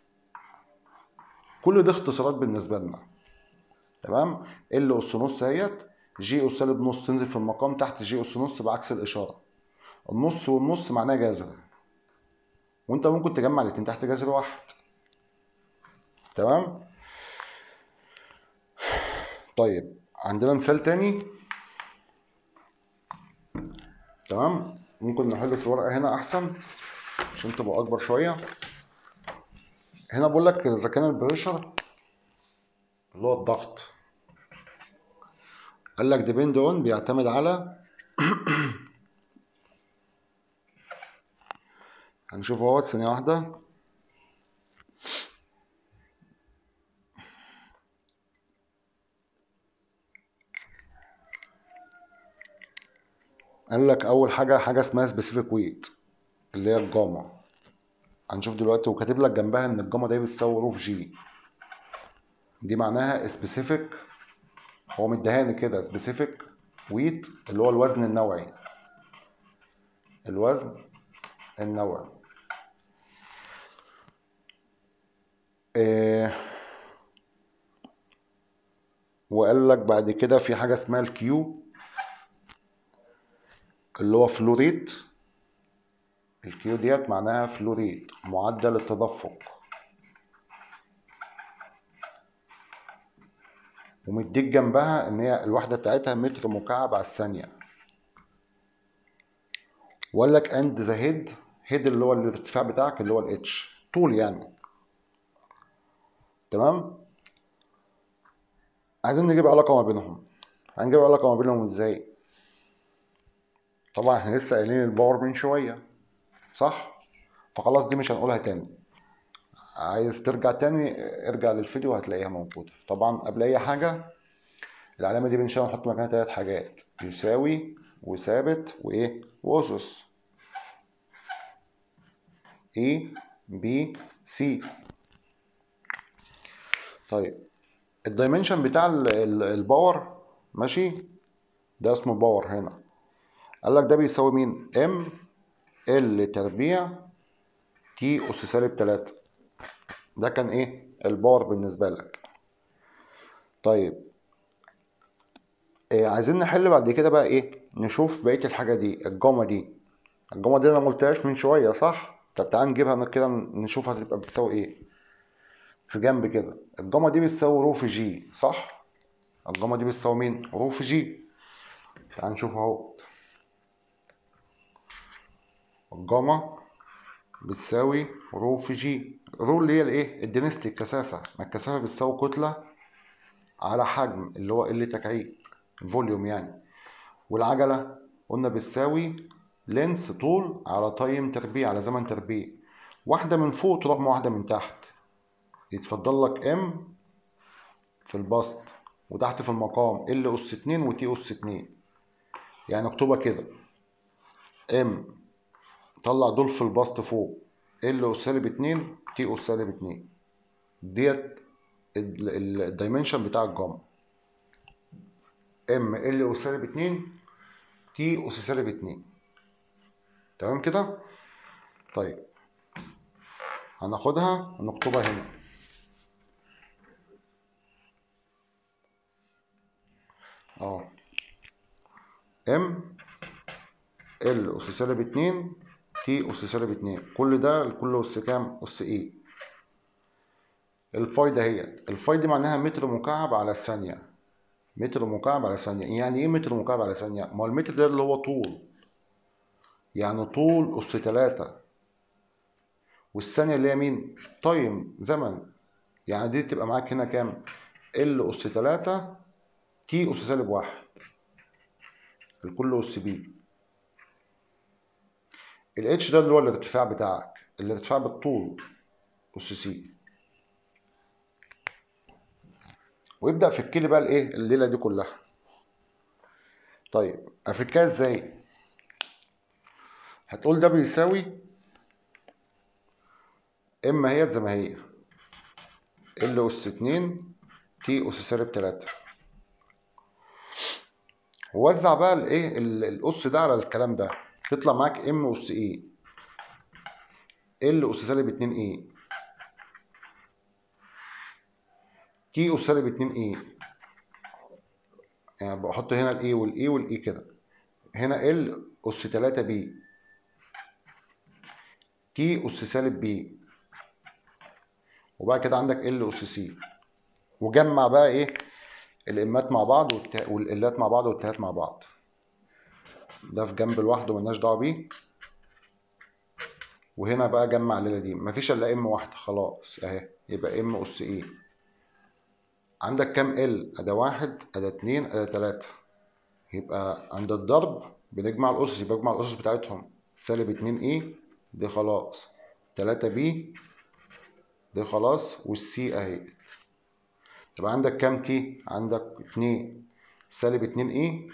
A: كل ده اختصارات بالنسبه لنا تمام ال اس نص اهيت جي اس سالب نص تنزل في المقام تحت جي اس نص بعكس الاشاره النص والنص معناه جذر وانت ممكن تجمع الاتنين تحت جذر واحد تمام طيب عندنا مثال تاني تمام ممكن نحل في الورقه هنا احسن عشان تبقى اكبر شويه هنا بقول لك اذا كان البريشر اللي هو الضغط قال لك ديبند اون بيعتمد على هنشوف اهوت ثانيه واحده قال لك اول حاجه حاجه اسمها سبيسيفيك ويت اللي هي الجاما هنشوف دلوقتي وكاتب لك جنبها ان الجاما دي بتساوي روف جي دي معناها سبيسيفيك هو مديهاني كده سبيسيفيك ويت اللي هو الوزن النوعي الوزن النوعي إيه وقال لك بعد كده في حاجه اسمها الكيو اللي هو فلوريت الكيو ديت معناها فلوريت معدل التدفق ومديك جنبها ان هي الوحده بتاعتها متر مكعب على الثانيه وقال لك اند ذا هيد هيد اللي هو الارتفاع بتاعك اللي هو الاتش طول يعني تمام عايزين نجيب علاقه ما بينهم هنجيب علاقه ما بينهم ازاي طبعا احنا لسه قايلين الباور من شويه صح فخلاص دي مش هنقولها تاني عايز ترجع تاني ارجع للفيديو هتلاقيها موجوده طبعا قبل اي حاجه العلامه دي بنشيلها ونحط مكانها ثلاث حاجات يساوي وثابت وايه واسس A B C طيب الدايمنشن بتاع الباور ماشي ده اسمه باور هنا قال لك ده بيساوي مين ام ال تربيع تي اس سالب 3 ده كان ايه الباور بالنسبه لك طيب إيه عايزين نحل بعد كده بقى ايه نشوف بقيه الحاجه دي الجاما دي الجاما دي انا ما قلتهاش من شويه صح طب تعال نجيبها كده نشوف هتبقى بتساوي ايه في جنب كده الجاما دي بتساوي رو في جي صح الجاما دي بتساوي مين رو في جي تعال نشوف اهو الجاما بتساوي رو في جي رو اللي هي الايه الدنستي الكثافه ما الكثافه بتساوي كتله على حجم اللي هو قله تكعيب الفوليوم يعني والعجله قلنا بتساوي لينس طول على تايم تربيع على زمن تربيع واحده من فوق تروح مع واحده من تحت يتفضل لك ام في البسط وتحت في المقام ال اس 2 وتي اس 2 يعني اكتبها كده ام طلع دول في البسط فوق ال اس سالب 2 تي اس سالب 2 ديت الدايمنشن بتاع الجاما ام ال اس سالب 2 تي اس سالب 2 تمام كده طيب هناخدها ونكتبها هنا اه ام ال اس سالب 2 تي اس سالب 2 كل ده الكل اس كام اس ايه الفاي دهيت الفاي دي معناها متر مكعب على الثانيه متر مكعب على ثانيه يعني ايه متر مكعب على ثانيه ما هو المتر ده اللي هو طول يعني طول اس 3 والثانيه اللي هي مين تايم زمن يعني دي تبقى معاك هنا كام ال اس 3 تي اس سالب 1 الكل اس بي الاتش ده اللي هو الارتفاع بتاعك الارتفاع بالطول اس سي ويبدا فك لي بقى الايه الليله دي كلها طيب افكها ازاي هتقول ده بيساوي ام هي زي ما هي ال اس 2 تي اس سالب 3 ووزع بقى الايه ال- الاس ده على الكلام ده تطلع معاك ام اس ايه ال اس سالب 2 ايه تي اس سالب 2 ايه يعني بحط هنا الاي والاي والاي كده هنا ال اس 3 بي تي اس سالب بي وبعد كده عندك ال اس سي وجمع بقى ايه الامات مع بعض والت- والالات مع بعض والتهات مع بعض ده في جنب لوحده ملناش دعوه بيه وهنا بقى جمع الليله دي مفيش الا ام واحده خلاص اهي يبقى ام اس ايه عندك كام ال ادا واحد ادا اتنين ادا تلاته يبقى عند الضرب بنجمع الاسس يبقى بجمع الاسس بتاعتهم سالب اتنين ايه دي خلاص تلاتة بي دي خلاص والسي اهي طب عندك كام تي عندك اتنين سالب اتنين ايه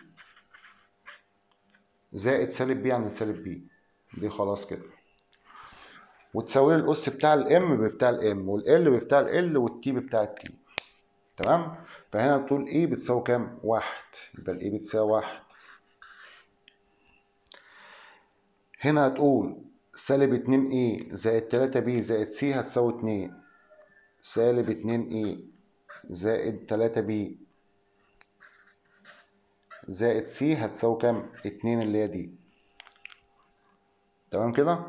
A: زائد سالب بي عن سالب بي دي خلاص كده وتساوي لي الاس بتاع الام بتاع الام والال بتاع ال والتي بتاع التي تمام فهنا تقول ايه بتساوي كام واحد يبقى الايه بتساوي واحد هنا هتقول سالب اتنين ايه زائد تلاتة بي زائد سي هتساوي اتنين سالب اتنين ايه زائد تلاتة بي زائد سي هتساوي كام اتنين اللي هي دي تمام كده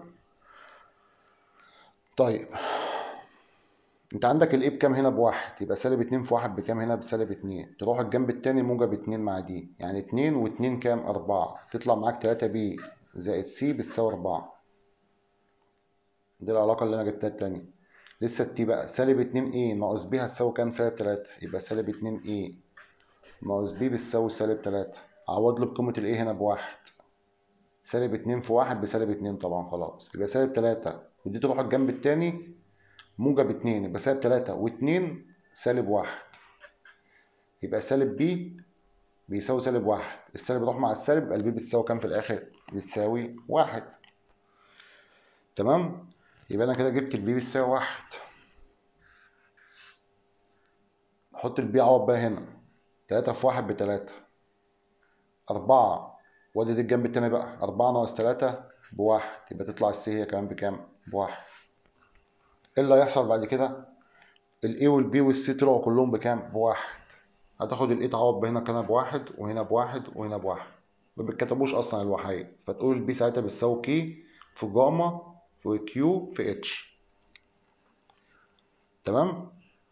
A: طيب انت عندك الايه بكام هنا بواحد يبقى سالب اتنين في واحد بكام هنا بسالب اتنين تروح الجنب التاني موجب اتنين مع دي يعني اتنين واتنين كام اربعة تطلع معاك تلاتة بي زائد سي بتساوي اربعة دي العلاقة اللي انا جبتها التانية لسه التي بقى سالب اتنين ايه ناقص بي هتساوي كام سالب تلاتة يبقى سالب اتنين ايه ناقص بي بتساوي سالب تلاتة عوض له بقيمة الايه هنا بواحد سالب اتنين في واحد بسالب اتنين طبعا خلاص يبقى سالب تلاتة ودي تروح الجنب التاني موجب اتنين يبقى سالب تلاتة واتنين سالب واحد يبقى سالب بي بيساوي سالب واحد السالب يروح مع السالب يبقى البي بتساوي كام في الآخر؟ بتساوي واحد تمام؟ يبقى أنا كده جبت البي بتساوي واحد أحط البي عوض بقى هنا تلاتة في واحد بتلاتة أربعة وادي دي الجنب التاني بقى أربعة ناقص تلاتة بواحد يبقى تطلع السي هي كمان بكام؟ بواحد ايه اللي هيحصل بعد كده الاي والبي والسي طلعوا كلهم بكام بواحد هتاخد الاي تعوض هنا كان بواحد وهنا بواحد وهنا بواحد ما بيتكتبوش اصلا الوحيد فتقول البي ساعتها بتساوي كي في جاما في كيو في اتش تمام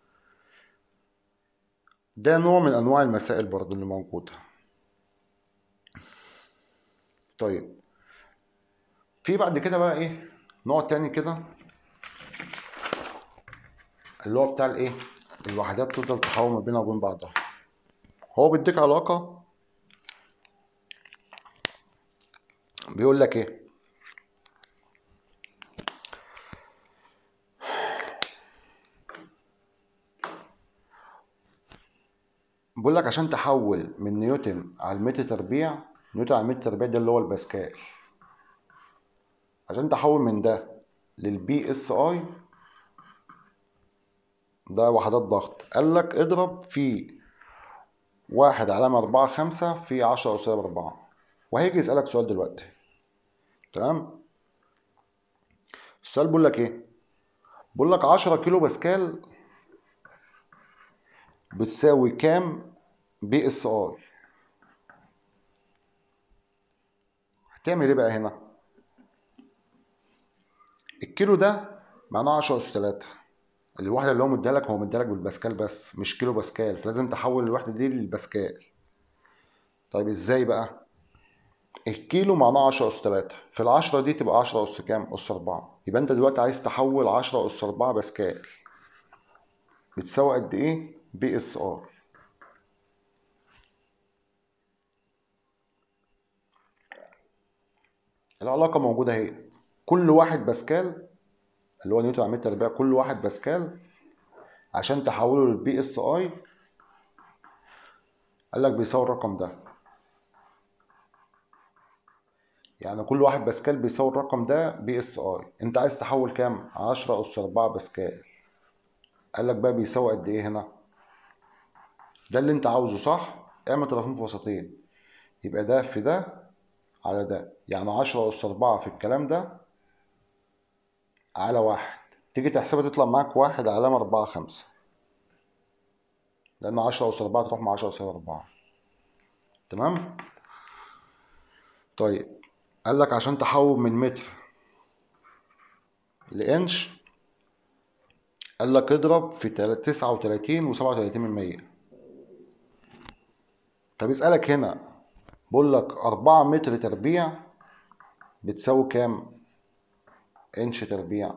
A: ده نوع من انواع المسائل برضو اللي موجوده طيب في بعد كده بقى ايه نوع تاني كده اللي هو بتاع الايه الوحدات تفضل تحاول ما بينها وبين بعضها هو بيديك علاقة بيقول لك ايه بيقول لك عشان تحول من نيوتن على المتر تربيع نيوتن على المتر تربيع ده اللي هو الباسكال عشان تحول من ده للبي اس اي ده وحدات ضغط قال لك اضرب في واحد علامة أربعة خمسة في عشرة أساليب أربعة وهيجي يسألك سؤال دلوقتي تمام السؤال بيقول لك إيه؟ بيقول لك عشرة كيلو باسكال بتساوي كام بي اس اي هتعمل ايه بقى هنا الكيلو ده معناه 10 اس 3 الوحده اللي هو مديها هو مديها بالباسكال بس مش كيلو باسكال فلازم تحول الوحده دي للباسكال طيب ازاي بقى الكيلو معناه 10 اس 3 في العشرة دي تبقى 10 اس كام اس 4 يبقى انت دلوقتي عايز تحول 10 اس 4 باسكال بتساوي قد ايه بي اس ار العلاقه موجوده اهي كل واحد باسكال اللي هو نيوتن على متر تربيع كل واحد باسكال عشان تحوله للبي اس اي قال لك بيساوي الرقم ده يعني كل واحد باسكال بيساوي الرقم ده بي اس اي انت عايز تحول كام 10 اس 4 باسكال قال لك بقى بيساوي قد ايه هنا ده اللي انت عاوزه صح اعمل طرفين في وسطين يبقى ده في ده على ده يعني 10 اس 4 في الكلام ده على واحد تيجي تحسبها تطلع معاك واحد علامة أربعة خمسة لأن عشرة أس أربعة تروح مع عشرة أس أربعة تمام طيب قال لك عشان تحول من متر لإنش قال لك اضرب في تسعة وتلاتين وسبعة وتلاتين من مية فبيسألك هنا بقول لك أربعة متر تربيع بتساوي كام؟ إنش تربيع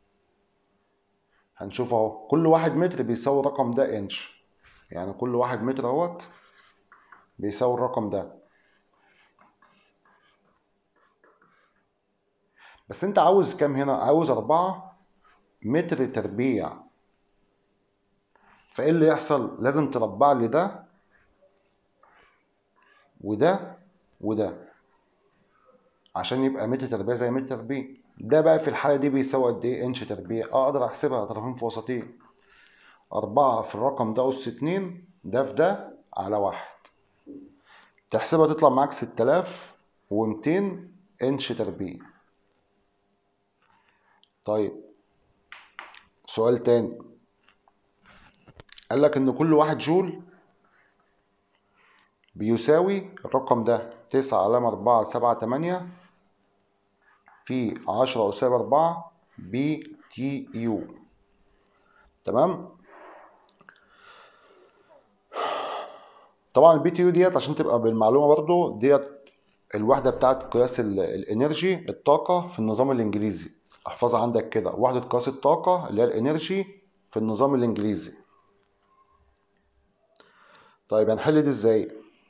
A: هنشوف اهو كل واحد متر بيساوي الرقم ده إنش يعني كل واحد متر اهوت بيساوي الرقم ده بس انت عاوز كام هنا عاوز أربعة متر تربيع فايه اللي يحصل لازم تربع لي ده وده وده عشان يبقى متر تربيع زي متر تربيع ده بقى في الحالة دي بيساوي قد ايه انش تربيع اقدر احسبها طرفين في وسطين أربعة في الرقم ده أس اتنين ده في ده على واحد تحسبها تطلع معاك ستة آلاف ومتين انش تربيع طيب سؤال تاني قال لك ان كل واحد جول بيساوي الرقم ده تسعة علامة أربعة سبعة تمانية في عشرة أساوي أربعة بي تي يو تمام طبعا البي تي يو ديت عشان تبقى بالمعلومة برضو ديت الوحدة بتاعت قياس الانرجي الطاقة في النظام الانجليزي احفظها عندك كده وحدة قياس الطاقة اللي هي الانرجي في النظام الانجليزي طيب هنحل دي ازاي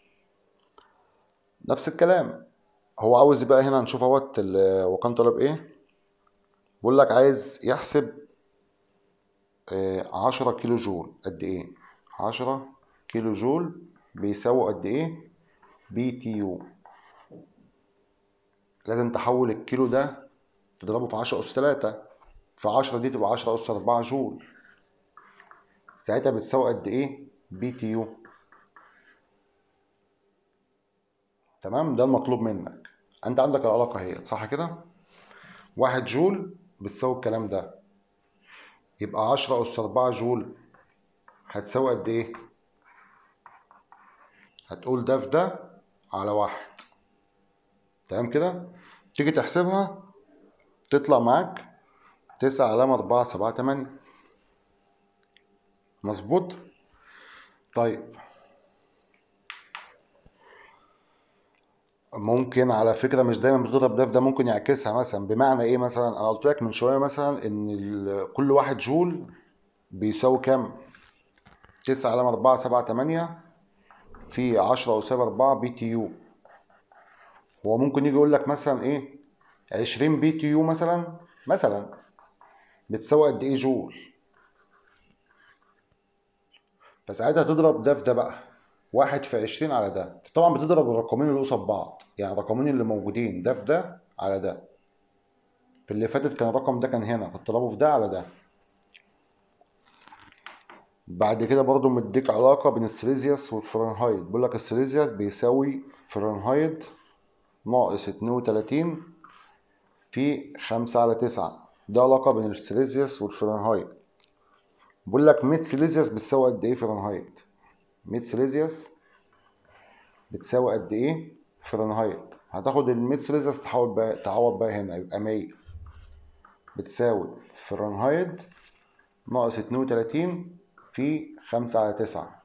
A: نفس الكلام هو عاوز بقى هنا نشوف اهوت وكان طالب ايه بيقول لك عايز يحسب عشرة كيلو جول قد ايه عشرة كيلو جول بيساوي قد ايه بي تي يو لازم تحول الكيلو ده تضربه في عشرة أس تلاتة في عشرة دي تبقى عشرة أس أربعة جول ساعتها بتساوي قد ايه بي تي يو تمام ده المطلوب منك انت عندك العلاقة هي صح كده واحد جول بتساوي الكلام ده يبقى عشرة أس أربعة جول هتساوي قد ايه هتقول ده في ده على واحد تمام كده تيجي تحسبها تطلع معاك تسعة علامة أربعة سبعة تمانية مظبوط طيب ممكن على فكرة مش دايما بتضرب ده في ده ممكن يعكسها مثلا بمعنى ايه مثلا انا قلت لك من شوية مثلا ان كل واحد جول بيساوي كام تسعة علامة أربعة سبعة تمانية في عشرة أساوي أربعة بي تي يو هو ممكن يجي يقول لك مثلا ايه عشرين بي تي يو مثلا مثلا بتساوي قد ايه جول فساعتها تضرب ده في ده بقى واحد في عشرين على ده طبعا بتضرب الرقمين اللي قصاد بعض يعني الرقمين اللي موجودين ده في ده على ده في اللي فاتت كان الرقم ده كان هنا كنت ضربه في ده على ده بعد كده برضو مديك علاقة بين السيليزيوس والفahrenheit بيقول لك السيليزيوس بيساوي فahrenheit ناقص اتنين وتلاتين في خمسة على تسعة ده علاقة بين السيليزيوس والفahrenheit بيقول لك 100 سيليزيوس بتساوي قد ايه فahrenheit 100 سيليزيوس بتساوي قد ايه فahrenheit هتاخد ال 100 سيليزيوس تحول بقى تعوض بقى هنا يبقى 100 بتساوي فahrenheit ناقص 32 في 5 على 9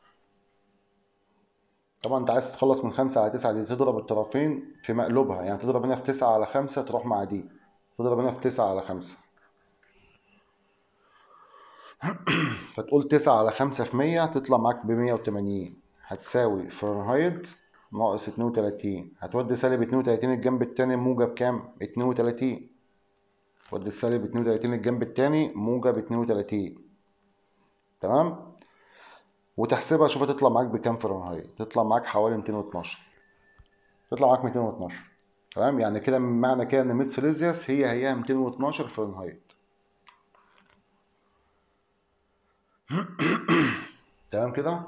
A: طبعا انت عايز تتخلص من 5 على 9 دي تضرب الطرفين في مقلوبها يعني تضرب هنا في 9 على 5 تروح مع دي تضرب هنا في 9 على 5 فتقول 9 على 5 في 100 تطلع معاك ب 180 هتساوي فahrenheit ناقص 32 هتودي سالب 32 الجنب التاني موجب كام 32 ودي السالب 32 الجنب التاني موجب 32 تمام وتحسبها شوف هتطلع معاك بكام فahrenheit تطلع معاك حوالي 212 تطلع معاك 212 تمام يعني كده معنى كده ان 100 سيليزيوس هي هي 212 فahrenheit تمام كده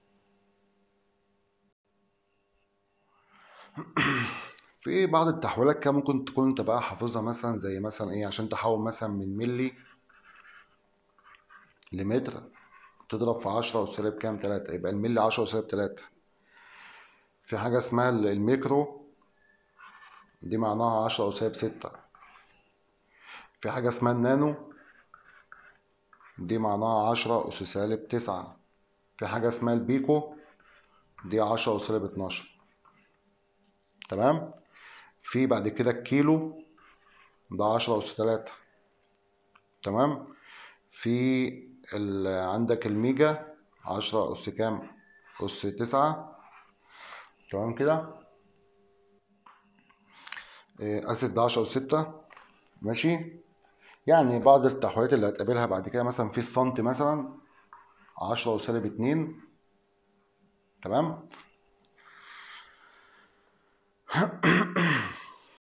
A: في بعض التحويلات كده ممكن تكون انت بقى حافظها مثلا زي مثلا ايه عشان تحول مثلا من ملي لمتر تضرب في 10 وسالب كام 3 يبقى الملي 10 وسالب 3 في حاجة اسمها الميكرو دي معناها 10 وسالب 6 في حاجة اسمها النانو دي معناها 10 أس سالب 9 في حاجة اسمها البيكو دي 10 وسالب 12 تمام في بعد كده الكيلو ده 10 أس 3 تمام في ال... عندك الميجا 10 أس كام أس 9 تمام كده إيه، اسف ده 10 أس 6 ماشي يعني بعض التحويلات اللي هتقابلها بعد كده مثلا في السنتي مثلا 10 وسالب 2 تمام